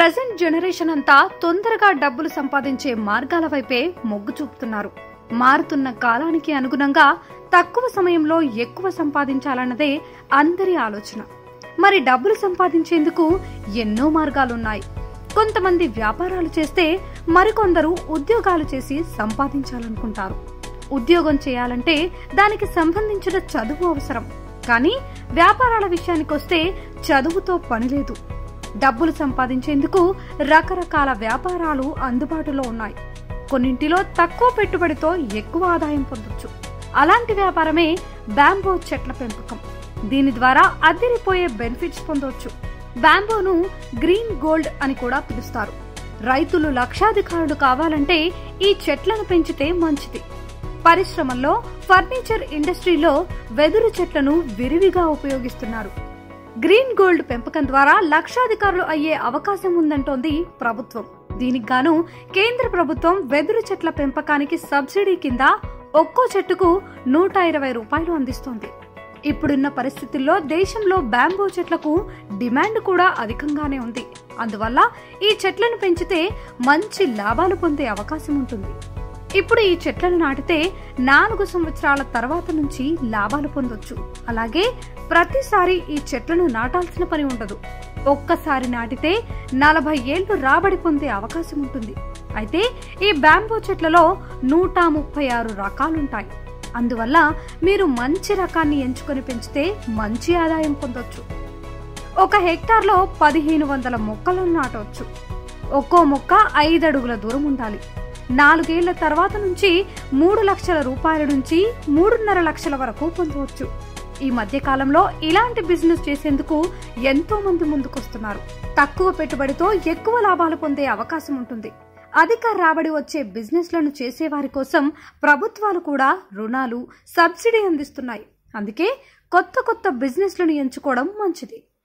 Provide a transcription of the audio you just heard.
present generation అంతా తొందరగా డబ్బులు సంపాదించే మార్గాల వైపే మొగ్గు చూపుతున్నారు మారుతున్న కాలానికి అనుగుణంగా తక్కువ సమయంలో ఎక్కువ సంపాదించాలన్నదే అందరి ఆలోచన మరి డబ్బులు సంపాదించేందుకు ఎన్నో మార్గాలున్నాయి కొంతమంది వ్యాపారాలు చేస్తే మరికొందరు ఉద్యోగాలు చేసి సంపాదించాలనుకుంటారు ఉద్యోగం చేయాలంటే దానికి సంబంధించిన చదువు అవసరం కానీ వ్యాపారాల విషయానికొస్తే చదువుతో పని లేదు డబ్బులు సంపాదించేందుకు రకరకాల వ్యాపారాలు అందుబాటులో ఉన్నాయి కొన్నింటిలో తక్కువ పెట్టుబడితో ఎక్కువ ఆదాయం పొందొచ్చు అలాంటి వ్యాపారమే బ్యాంబో చెట్ల పెంపకం దీని ద్వారా అదిరిపోయే బెనిఫిట్స్ పొందొచ్చు బ్యాంబోను గ్రీన్ గోల్డ్ అని కూడా పిలుస్తారు రైతులు లక్షాధికారులు కావాలంటే ఈ చెట్లను పెంచితే మంచిది పరిశ్రమల్లో ఫర్నిచర్ ఇండస్ట్రీలో వెదురు చెట్లను విరివిగా ఉపయోగిస్తున్నారు గ్రీన్ గోల్డ్ పెంపకం ద్వారా లక్షాధికారులు అయ్యే అవకాశం ఉందంటోంది ప్రభుత్వం దీనికి గాను కేంద్ర ప్రభుత్వం వెదురు చెట్ల పెంపకానికి సబ్సిడీ కింద ఒక్కో చెట్టుకు నూట ఇరవై రూపాయలు అందిస్తోంది ఇప్పుడున్న పరిస్థితుల్లో దేశంలో బ్యాంబో చెట్లకు డిమాండ్ కూడా అధికంగానే ఉంది అందువల్ల ఈ చెట్లను పెంచితే మంచి లాభాలు పొందే అవకాశం ఉంటుంది ఇప్పుడు ఈ చెట్లను నాటితే నాలుగు సంవత్సరాల తర్వాత నుంచి లాభాలు పొందొచ్చు అలాగే ప్రతిసారి ఈ చెట్లను నాటాల్సిన పని ఉండదు ఒక్కసారి నాటితే నలభై ఏళ్లు రాబడి పొందే అవకాశం ఉంటుంది అయితే ఈ బ్యాంబో చెట్లలో నూట ముప్పై ఆరు రకాలుంటాయి అందువల్ల మీరు మంచి రకాన్ని ఎంచుకొని పెంచితే మంచి ఆదాయం పొందొచ్చు ఒక హెక్టార్లో పదిహేను వందల మొక్కలను నాటవచ్చు ఒక్కో మొక్క ఐదు అడుగుల దూరం ఉండాలి నాలుగేళ్ల తర్వాత నుంచి మూడు లక్షల రూపాయల నుంచి మూడున్నర లక్షల వరకు పొందవచ్చు ఈ మధ్య కాలంలో ఇలాంటి బిజినెస్ చేసేందుకు ఎంతో మంది ముందుకొస్తున్నారు తక్కువ పెట్టుబడితో ఎక్కువ లాభాలు పొందే అవకాశం ఉంటుంది అధిక రాబడి వచ్చే బిజినెస్లను చేసేవారి కోసం ప్రభుత్వాలు కూడా రుణాలు సబ్సిడీ అందిస్తున్నాయి అందుకే కొత్త కొత్త బిజినెస్లను ఎంచుకోవడం మంచిది